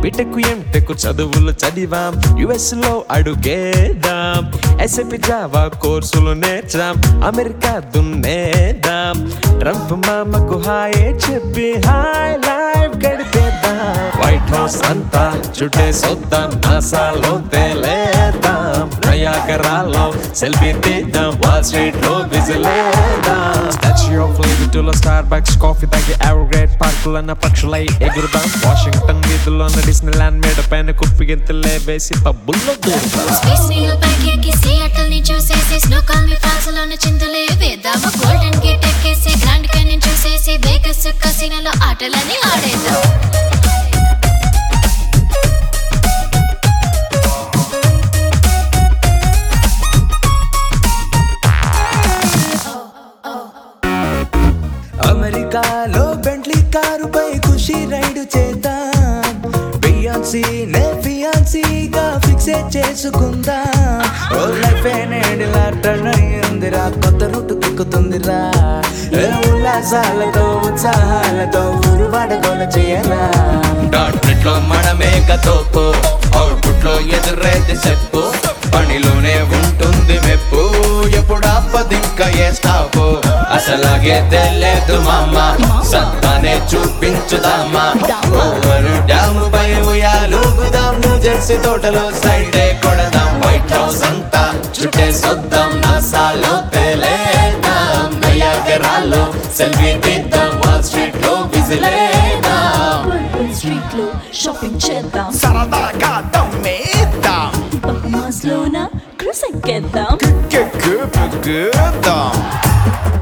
BTech MTech చదువులు చదివాం US లో అడుగేదాం ఎస్ఎపి జావా కోర్సులు నేర్చాం అమెరికా దున్నేదాం ట్రంప్ మామకు హాయ్ చెప్పి హాయ్ లైఫ్ గడిపేద్దాం వైట్ హౌస్ అంతా చుట్టేసొద్దాం నాసాలో తేలేద్దాం నయాగరాలో సెల్ఫీ తీద్దాం వాల్ స్ట్రీట్ లో విజిలేద్దాం స్టాచ్యూ ఆఫ్ లిబర్టీలో స్టార్ బక్స్ కాఫీ తాగి అవర్ పార్కులన్న పక్షులై ఎగురుదాం వాషింగ్టన్ వీధుల్లో డిస్నీ ల్యాండ్ మేడ పైన కుప్పి గింతలే వేసి పబ్బుల్లో దూరుతాం స్పేస్ నీళ్ళు పైకి ఎక్కి సియాటల్ ని చూసేసి స్నో కాల్మి ఫాల్స్ లోన చిందులే వేద్దాము గోల్డెన్ గేట్ ఎక్కేసి గ్రాండ్ క్యానియన్ చూసేసి వేగస్ కసినలో ఆటలని ఆడేద్దాం అమెరికాలో బెంట్లీ కారుపై ఖుషి రైడ్ చేద్దాం బియాన్సీ నే ఫియాన్సీగా ఫిక్స్ చేసుకుందాం ఓ లైఫ్ నేడిలా టర్న్ అయ్యిందిరా కొత్త రూట్ దిక్కుతుందిరా ఏ ఉల్లాసాలతో ఉత్సాహాలతో ఊరు వాడగోల చేయరా డాట్ నెట్ లో మనమేక తోపు అవుట్పుట్ లో ఎదురేది చెప్పు పనిలోనే ఉంటుంది మెప్పు ఎప్పుడు ఆపదింక ఏ స్టాపు అసలాగే తెలియదు మామ సత్తానే చూపించుదామా ఓవరు డ్యాము పై ఉయాలుగుదాం న్యూ జెర్సీ తోటలో సైడే కొడదాం వైట్ హౌస్ అంతా చుట్టే సొద్దాం నాసాలో తేలేదాం నయాగరాలో సెల్ఫీ తీద్దాం వాల్ స్ట్రీట్ లో విజిలేదాం స్ట్రీట్ లో షాపింగ్ చేద్దాం సరదాగా దమ్మేద్దాం బహమాస్ లోన క్రూస్ ఎక్కేద్దాం కెక్కు పెక్కుదాం